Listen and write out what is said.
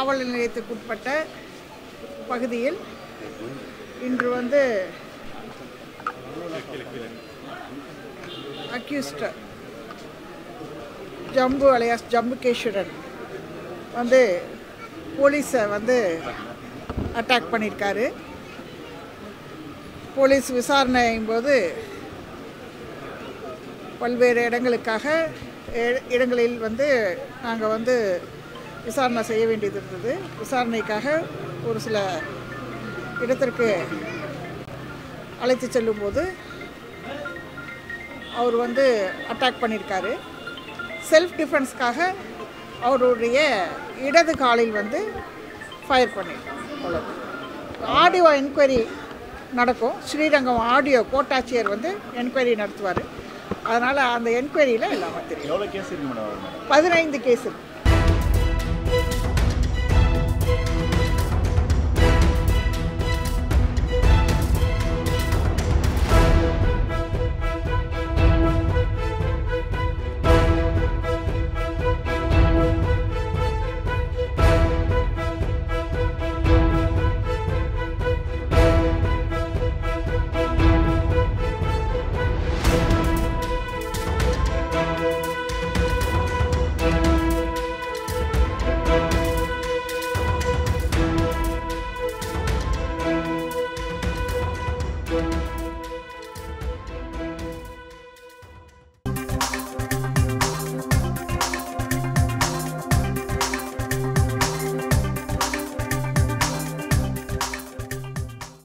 காவல் நிலையத்துக்குட்பட்ட பகுதியில் இன்று வந்து அக்யூஸ்ட் ஜம்பு அலையாஸ் ஜம்புகேஸ்வரன் வந்து போலீஸை வந்து அட்டாக் பண்ணியிருக்காரு போலீஸ் விசாரணையும் போது பல்வேறு இடங்களுக்காக இ- இடங்களில் வந்து நாங்கள் வந்து விசாரணை செய்ய வேண்டியது இருந்தது விசாரணைக்காக ஒரு சில இடத்திற்கு அழைத்து செல்லும்போது அவர் வந்து அட்டாக் பண்ணியிருக்காரு செல்ஃப் டிஃபென்ஸ்க்காக அவருடைய இடது காலில் வந்து ஃபயர் பண்ணியிருக்காங்க அவ்வளோதான் ஆடியோ என்கொயரி நடக்கும் ஸ்ரீரங்கம் ஆடியோ கோட்டாட்சியர் வந்து என்கொயரி நடத்துவார் அதனால் அந்த என்கொயரியில் எல்லாமே தெரியும் எவ்வளோ கேஸ் இருக்கு மேடம் பதினைந்து கேஸ் இருக்கு